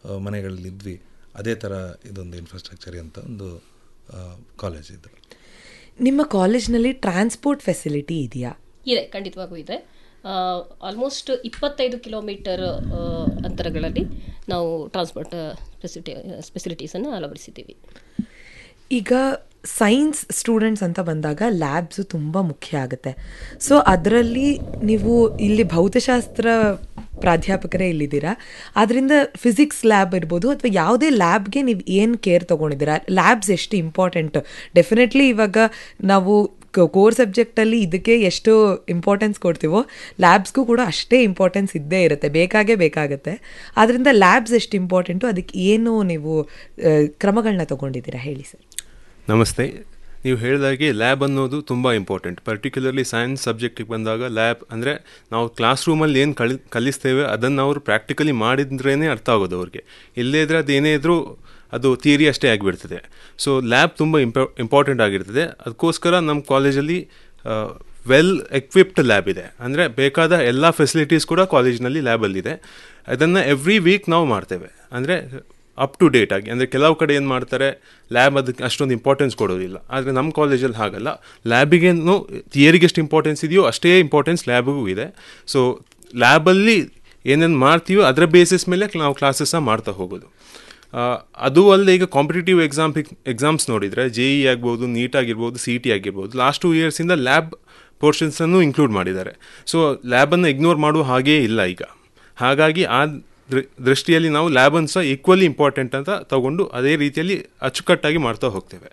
ಆ, ಮನೆಗಳಲ್ಲಿ ಇದ್ವಿ ಅದೇ ಥರ ಇದೊಂದು ಇನ್ಫ್ರಾಸ್ಟ್ರಕ್ಚರ್ ಅಂತ ಒಂದು ಕಾಲೇಜ್ ಇದು ನಿಮ್ಮ ಕಾಲೇಜ್ನಲ್ಲಿ ಟ್ರಾನ್ಸ್ಪೋರ್ಟ್ ಫೆಸಿಲಿಟಿ ಇದೆಯಾ ಇದೆ ಖಂಡಿತವಾಗೂ ಇದೆ ಆಲ್ಮೋಸ್ಟ್ ಇಪ್ಪತ್ತೈದು ಕಿಲೋಮೀಟರ್ ಆ, ಅಂತರಗಳಲ್ಲಿ ನಾವು ಟ್ರಾನ್ಸ್ಪೋರ್ಟ್ ಫೆಸಿಲಿಟಿ ಫೆಸಿಲಿಟೀಸನ್ನು ಅಳವಡಿಸಿದ್ದೀವಿ ಈಗ ಸೈನ್ಸ್ ಸ್ಟೂಡೆಂಟ್ಸ್ ಅಂತ ಬಂದಾಗ ಲ್ಯಾಬ್ಸು ತುಂಬ ಮುಖ್ಯ ಆಗುತ್ತೆ ಸೊ ಅದರಲ್ಲಿ ನೀವು ಇಲ್ಲಿ ಭೌತಶಾಸ್ತ್ರ ಪ್ರಾಧ್ಯಾಪಕರೇ ಇಲ್ಲಿದ್ದೀರಾ ಆದ್ದರಿಂದ ಫಿಸಿಕ್ಸ್ ಲ್ಯಾಬ್ ಇರ್ಬೋದು ಅಥವಾ ಯಾವುದೇ ಲ್ಯಾಬ್ಗೆ ನೀವು ಏನು ಕೇರ್ ತೊಗೊಂಡಿದ್ದೀರಾ ಲ್ಯಾಬ್ಸ್ ಎಷ್ಟು ಇಂಪಾರ್ಟೆಂಟ್ ಡೆಫಿನೆಟ್ಲಿ ಇವಾಗ ನಾವು ಕೋರ್ ಸಬ್ಜೆಕ್ಟಲ್ಲಿ ಇದಕ್ಕೆ ಎಷ್ಟು ಇಂಪಾರ್ಟೆನ್ಸ್ ಕೊಡ್ತೀವೋ ಲ್ಯಾಬ್ಸ್ಗೂ ಕೂಡ ಅಷ್ಟೇ ಇಂಪಾರ್ಟೆನ್ಸ್ ಇದ್ದೇ ಇರುತ್ತೆ ಬೇಕಾಗೇ ಬೇಕಾಗುತ್ತೆ ಆದ್ದರಿಂದ ಲ್ಯಾಬ್ಸ್ ಎಷ್ಟು ಇಂಪಾರ್ಟೆಂಟು ಅದಕ್ಕೆ ಏನು ನೀವು ಕ್ರಮಗಳನ್ನ ತೊಗೊಂಡಿದ್ದೀರಾ ಹೇಳಿ ಸರ್ ನಮಸ್ತೆ ನೀವು ಹೇಳಿದಾಗೆ ಲ್ಯಾಬ್ ಅನ್ನೋದು ತುಂಬ ಇಂಪಾರ್ಟೆಂಟ್ ಪರ್ಟಿಕ್ಯುಲರ್ಲಿ ಸೈನ್ಸ್ ಸಬ್ಜೆಕ್ಟಿಗೆ ಬಂದಾಗ ಲ್ಯಾಬ್ ಅಂದರೆ ನಾವು ಕ್ಲಾಸ್ ರೂಮಲ್ಲಿ ಏನು ಕಲಿ ಕಲಿಸ್ತೇವೆ ಅದನ್ನು ಅವರು ಪ್ರಾಕ್ಟಿಕಲಿ ಮಾಡಿದ್ರೇ ಅರ್ಥ ಆಗೋದು ಅವ್ರಿಗೆ ಇಲ್ಲೇ ಇದ್ರೆ ಅದು ಏನೇ ಇದ್ರೂ ಅದು ಥಿಯರಿ ಅಷ್ಟೇ ಆಗಿಬಿಡ್ತದೆ ಸೊ ಲ್ಯಾಬ್ ತುಂಬ ಇಂಪಾ ಇಂಪಾರ್ಟೆಂಟ್ ಆಗಿರ್ತದೆ ಅದಕ್ಕೋಸ್ಕರ ನಮ್ಮ ಕಾಲೇಜಲ್ಲಿ ವೆಲ್ ಎಕ್ವಿಪ್ಡ್ ಲ್ಯಾಬ್ ಇದೆ ಅಂದರೆ ಬೇಕಾದ ಎಲ್ಲ ಫೆಸಿಲಿಟೀಸ್ ಕೂಡ ಕಾಲೇಜಿನಲ್ಲಿ ಲ್ಯಾಬಲ್ಲಿದೆ ಅದನ್ನು ಎವ್ರಿ ವೀಕ್ ನಾವು ಮಾಡ್ತೇವೆ ಅಂದರೆ ಅಪ್ ಟು ಡೇಟ್ ಆಗಿ ಅಂದರೆ ಕೆಲವು ಕಡೆ ಏನು ಮಾಡ್ತಾರೆ ಲ್ಯಾಬ್ ಅದಕ್ಕೆ ಅಷ್ಟೊಂದು ಇಂಪಾರ್ಟೆನ್ಸ್ ಕೊಡೋದಿಲ್ಲ ಆದರೆ ನಮ್ಮ ಕಾಲೇಜಲ್ಲಿ ಹಾಗಲ್ಲ ಲ್ಯಾಬಿಗೇನು ಥಿಯರಿಗೆ ಎಷ್ಟು ಇಂಪಾರ್ಟೆನ್ಸ್ ಇದೆಯೋ ಅಷ್ಟೇ ಇಂಪಾರ್ಟೆನ್ಸ್ ಲ್ಯಾಬಿಗೂ ಇದೆ ಸೊ ಲ್ಯಾಬಲ್ಲಿ ಏನೇನು ಮಾಡ್ತೀವೋ ಅದರ ಬೇಸಿಸ್ ಮೇಲೆ ನಾವು ಕ್ಲಾಸಸ್ನ ಮಾಡ್ತಾ ಹೋಗೋದು ಆ, ಅದು ಅಲ್ಲದೆ ಈಗ ಕಾಂಪಿಟೇಟಿವ್ ಎಕ್ಸಾಮ್ ಎಕ್ಸಾಮ್ಸ್ ನೋಡಿದರೆ ಜೆ ಇ ಆಗ್ಬೋದು ನೀಟ್ ಆಗಿರ್ಬೋದು ಸಿ ಟಿ ಆಗಿರ್ಬೋದು ಲಾಸ್ಟ್ ಟೂ ಇಯರ್ಸಿಂದ ಲ್ಯಾಬ್ ಪೋರ್ಷನ್ಸನ್ನು ಇನ್ಕ್ಲೂಡ್ ಮಾಡಿದ್ದಾರೆ ಸೊ ಲ್ಯಾಬನ್ನು ಇಗ್ನೋರ್ ಮಾಡುವ ಹಾಗೇ ಇಲ್ಲ ಈಗ ಹಾಗಾಗಿ ಆ ದೃ- ದೃಷ್ಟಿಯಲ್ಲಿ ನಾವು ಲ್ಯಾಬನ್ನು ಸಹ ಈಕ್ವಲಿ ಇಂಪಾರ್ಟೆಂಟ್ ಅಂತ ತಗೊಂಡು ಅದೇ ರೀತಿಯಲ್ಲಿ ಅಚ್ಚುಕಟ್ಟಾಗಿ ಮಾಡ್ತಾ ಹೋಗ್ತೇವೆ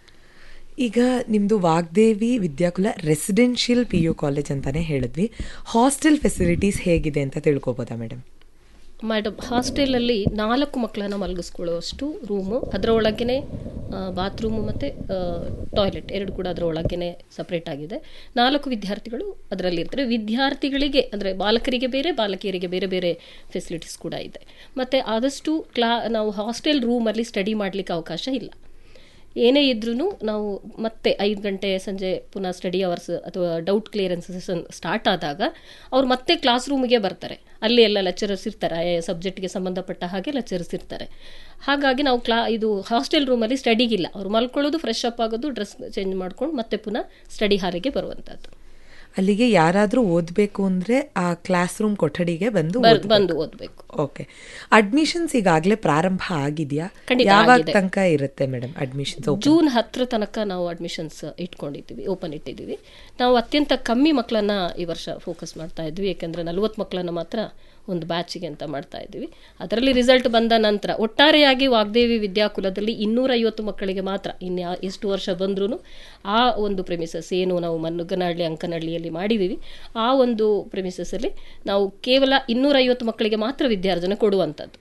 ಈಗ ನಿಮ್ಮದು Vagdevi Vidyakula residential P U college ಅಂತಾನೆ ಹೇಳಿದ್ವಿ ಹಾಸ್ಟೆಲ್ ಫೆಸಿಲಿಟೀಸ್ ಹೇಗಿದೆ ಅಂತ ತಿಳ್ಕೊಬೋದಾ ಮೇಡಮ್ ಮೇಡಮ್ ಹಾಸ್ಟೆಲಲ್ಲಿ ನಾಲ್ಕು ಮಕ್ಕಳನ್ನು ಮಲಗಿಸ್ಕೊಳ್ಳುವಷ್ಟು ರೂಮು ಅದರ ಒಳಗೇ ಬಾತ್ರೂಮು ಮತ್ತು ಟಾಯ್ಲೆಟ್ ಎರಡು ಕೂಡ ಅದರ ಒಳಗೇ ಸಪ್ರೇಟ್ ಆಗಿದೆ ನಾಲ್ಕು ವಿದ್ಯಾರ್ಥಿಗಳು ಅದರಲ್ಲಿ ಇರ್ತಾರೆ ವಿದ್ಯಾರ್ಥಿಗಳಿಗೆ ಅಂದರೆ ಬಾಲಕರಿಗೆ ಬೇರೆ ಬಾಲಕಿಯರಿಗೆ ಬೇರೆ ಬೇರೆ ಫೆಸಿಲಿಟೀಸ್ ಕೂಡ ಇದೆ ಮತ್ತು ಆದಷ್ಟು ಕ್ಲಾ ನಾವು ಹಾಸ್ಟೆಲ್ ರೂಮಲ್ಲಿ ಸ್ಟಡಿ ಮಾಡಲಿಕ್ಕೆ ಅವಕಾಶ ಇಲ್ಲ ಏನೇ ಇದ್ರೂ ನಾವು ಮತ್ತೆ ಐದು ಗಂಟೆ ಸಂಜೆ ಪುನಃ ಸ್ಟಡಿ ಅವರ್ಸ್ ಅಥವಾ ಡೌಟ್ ಕ್ಲಿಯರೆನ್ಸ್ ಸೆಷನ್ ಸ್ಟಾರ್ಟ್ ಆದಾಗ ಅವ್ರು ಮತ್ತೆ ಕ್ಲಾಸ್ ರೂಮಿಗೆ ಬರ್ತಾರೆ ಅಲ್ಲಿ ಎಲ್ಲ ಲೆಕ್ಚರರ್ಸ್ ಇರ್ತಾರೆ ಆಯಾ ಸಬ್ಜೆಕ್ಟ್ಗೆ ಸಂಬಂಧಪಟ್ಟ ಹಾಗೆ ಲೆಕ್ಚರರ್ಸ್ ಇರ್ತಾರೆ ಹಾಗಾಗಿ ನಾವು ಕ್ಲಾ ಇದು ಹಾಸ್ಟೆಲ್ ರೂಮಲ್ಲಿ ಸ್ಟಡಿಗಿಲ್ಲ ಅವ್ರು ಮಲ್ಕೊಳ್ಳೋದು ಫ್ರೆಶ್ ಅಪ್ ಆಗೋದು ಡ್ರೆಸ್ ಚೇಂಜ್ ಮಾಡ್ಕೊಂಡು ಮತ್ತೆ ಪುನಃ ಸ್ಟಡಿ ಹಾಲಿಗೆ ಬರುವಂಥದ್ದು ಅಲ್ಲಿಗೆ ಯಾರಾದರೂ ಓದಬೇಕು ಅಂದರೆ ಆ ಕ್ಲಾಸ್ ರೂಮ್ ಕೊಠಡಿಗೆ ಬಂದು ಬರ್- ಬಂದು ಓದಬೇಕು ಓಕೆ ಅಡ್ಮಿಷನ್ಸ್ ಈಗಾಗಲೇ ಪ್ರಾರಂಭ ಆಗಿದೆಯಾ ಖಂಡಿತ ಯಾವಾಗ ಆಗಿದೆ. ತನಕ ಇರುತ್ತೆ ಮೇಡಮ್ ಅಡ್ಮಿಷನ್ಸ್ ಜೂನ್ ಹತ್ತರ ತನಕ ನಾವು ಅಡ್ಮಿಷನ್ಸ್ ಇಟ್ಕೊಂಡಿದ್ದೀವಿ ಓಪನ್ ಇಟ್ಟಿದ್ದೀವಿ ನಾವು ಅತ್ಯಂತ ಕಮ್ಮಿ ಮಕ್ಕಳನ್ನ ಈ ವರ್ಷ ಫೋಕಸ್ ಮಾಡ್ತಾ ಇದ್ವಿ ಯಾಕೆಂದರೆ ನಲವತ್ತು ಮಕ್ಕಳನ್ನ ಮಾತ್ರ ಒಂದು ಬ್ಯಾಚಿಗೆ ಅಂತ ಮಾಡ್ತಾ ಇದ್ವಿ ಅದರಲ್ಲಿ ರಿಸಲ್ಟ್ ಬಂದ ನಂತರ ಒಟ್ಟಾರೆಯಾಗಿ ವಾಗ್ದೇವಿ ವಿದ್ಯಾಕುಲದಲ್ಲಿ ಇನ್ನೂರೈವತ್ತು ಮಕ್ಕಳಿಗೆ ಮಾತ್ರ ಇನ್ನು ಯಾ- ಎಷ್ಟು ವರ್ಷ ಬಂದ್ರೂ ಆ ಒಂದು ಪ್ರೆಮಿಸಸ್ ಏನು ನಾವು ಮನ್ನುಗನಹಳ್ಳಿ ಅಂಕನಹಳ್ಳಿಯಲ್ಲಿ ಮಾಡಿದ್ದೀವಿ ಆ ಒಂದು ಪ್ರೆಮಿಸಸ್ಸಲ್ಲಿ ನಾವು ಕೇವಲ ಇನ್ನೂರೈವತ್ತು ಮಕ್ಕಳಿಗೆ ಮಾತ್ರ ವಿದ್ಯಾರ್ಜನೆ ಕೊಡುವಂಥದ್ದು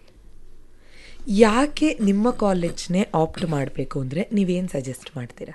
ಯಾಕೆ ನಿಮ್ಮ ಕಾಲೇಜ್ನೇ ಆಪ್ಟ್ ಮಾಡಬೇಕು ಅಂದರೆ ನೀವೇನು ಸಜೆಸ್ಟ್ ಮಾಡ್ತೀರಾ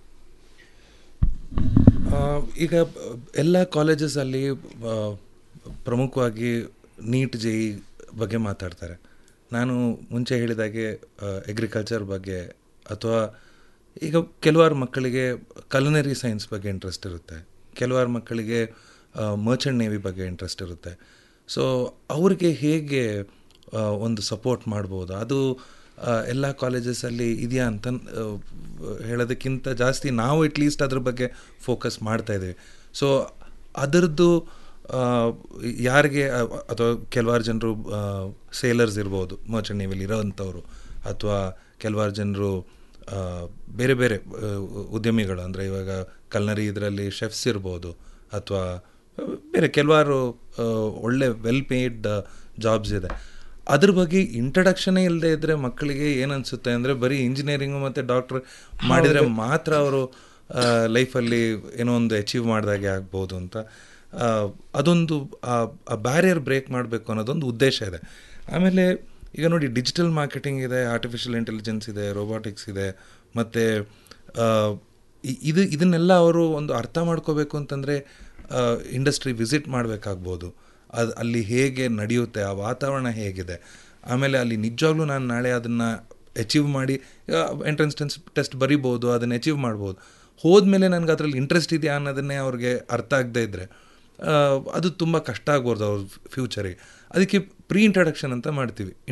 ಆ, ಈಗ ಬ- ಎಲ್ಲ ಕಾಲೇಜಸಲ್ಲಿ ಆ, ಪ್ರಮುಖವಾಗಿ ನೀಟ್ ಜೆ ಇ ಬಗ್ಗೆ ಮಾತಾಡ್ತಾರೆ ನಾನು ಮುಂಚೆ ಹೇಳಿದಾಗೆ ಎಗ್ರಿಕಲ್ಚರ್ ಬಗ್ಗೆ ಅಥವಾ ಈಗ ಕೆಲವಾರು ಮಕ್ಕಳಿಗೆ ಕಲಿನರಿ ಸೈನ್ಸ್ ಬಗ್ಗೆ ಇಂಟ್ರೆಸ್ಟ್ ಇರುತ್ತೆ ಕೆಲವಾರು ಮಕ್ಕಳಿಗೆ ಮರ್ಚೆಂಟ್ ನೇವಿ ಬಗ್ಗೆ ಇಂಟ್ರೆಸ್ಟ್ ಇರುತ್ತೆ ಸೊ ಅವ್ರಿಗೆ ಹೇಗೆ ಆ, ಒಂದು ಸಪೋರ್ಟ್ ಮಾಡ್ಬೋದು ಅದು ಆ, ಎಲ್ಲ ಕಾಲೇಜಸಲ್ಲಿ ಇದೆಯಾ ಅಂತ ಆ, ಹೇಳೋದಕ್ಕಿಂತ ಜಾಸ್ತಿ ನಾವು ಅಟ್ಲೀಸ್ಟ್ ಅದ್ರ ಬಗ್ಗೆ ಫೋಕಸ್ ಮಾಡ್ತಾ ಇದ್ದೀವಿ ಸೊ ಅದರದ್ದು ಆ, ಯಾರಿಗೆ ಆ, ಅಥವಾ ಕೆಲವಾರು ಜನರು ಸೇಲರ್ಸ್ ಇರ್ಬೋದು ಮರ್ಚೆಂಟ್ ನೇವಿಲಿ ಇರೋವಂಥವ್ರು ಅಥವಾ ಕೆಲವಾರು ಜನರು ಆ, ಬೇರೆ ಬೇರೆ ಆ, ಉದ್ಯಮಿಗಳು ಅಂದರೆ ಇವಾಗ ಕಲ್ನರಿ ಇದರಲ್ಲಿ ಶೆಫ್ಸ್ ಇರ್ಬೋದು ಅಥವಾ ಬೇರೆ ಕೆಲವಾರು ಆ, ಒಳ್ಳೆ ವೆಲ್ ಪೇಯ್ಡ್ ಜಾಬ್ಸ್ ಇದೆ ಅದ್ರ ಬಗ್ಗೆ ಇಂಟ್ರಡಕ್ಷನೇ ಇಲ್ಲದೆ ಇದ್ರೆ ಮಕ್ಕಳಿಗೆ ಏನನ್ಸುತ್ತೆ ಅಂದರೆ ಬರೀ ಇಂಜಿನಿಯರಿಂಗು ಮತ್ತು ಡಾಕ್ಟ್ರ್ ಮಾಡಿದರೆ ಮಾತ್ರ ಅವರು ಲೈಫಲ್ಲಿ ಏನೋ ಒಂದು ಅಚೀವ್ ಮಾಡಿದಾಗೆ ಆಗ್ಬೋದು ಅಂತ ಆ, ಅದೊಂದು ಆ ಬ್ಯಾರಿಯರ್ ಬ್ರೇಕ್ ಮಾಡಬೇಕು ಅನ್ನೋದೊಂದು ಉದ್ದೇಶ ಇದೆ ಆಮೇಲೆ ಈಗ ನೋಡಿ ಡಿಜಿಟಲ್ ಮಾರ್ಕೆಟಿಂಗ್ ಇದೆ ಆರ್ಟಿಫಿಷಿಯಲ್ ಇಂಟೆಲಿಜೆನ್ಸ್ ಇದೆ ರೋಬೋಟಿಕ್ಸ್ ಇದೆ ಮತ್ತು ಇದು ಇದನ್ನೆಲ್ಲ ಅವರು ಒಂದು ಅರ್ಥ ಮಾಡ್ಕೋಬೇಕು ಅಂತಂದರೆ ಇಂಡಸ್ಟ್ರಿ ವಿಸಿಟ್ ಮಾಡಬೇಕಾಗ್ಬೋದು ಅದು ಅಲ್ಲಿ ಹೇಗೆ ನಡೆಯುತ್ತೆ ಆ ವಾತಾವರಣ ಹೇಗಿದೆ ಆಮೇಲೆ ಅಲ್ಲಿ ನಿಜವಾಗ್ಲೂ ನಾನು ನಾಳೆ ಅದನ್ನು ಅಚೀವ್ ಮಾಡಿ ಎಂಟ್ರೆನ್ಸ್ ಟೆನ್ಸ್ ಟೆಸ್ಟ್ ಬರಿಬೋದು ಅದನ್ನು ಅಚೀವ್ ಮಾಡ್ಬೋದು ಹೋದ್ಮೇಲೆ ನನಗೆ ಅದರಲ್ಲಿ ಇಂಟ್ರೆಸ್ಟ್ ಇದೆಯಾ ಅನ್ನೋದನ್ನೇ ಅವ್ರಿಗೆ ಅರ್ಥ ಆಗದೇ ಇದ್ದರೆ ಅದು ತುಂಬ ಕಷ್ಟ ಆಗ್ಬೋದು ಅವ್ರ ಫ್ಯೂಚರಿಗೆ ಅದಕ್ಕೆ ಪ್ರೀ ಇಂಟ್ರಡಕ್ಷನ್ ಅಂತ ಮಾಡ್ತೀವಿ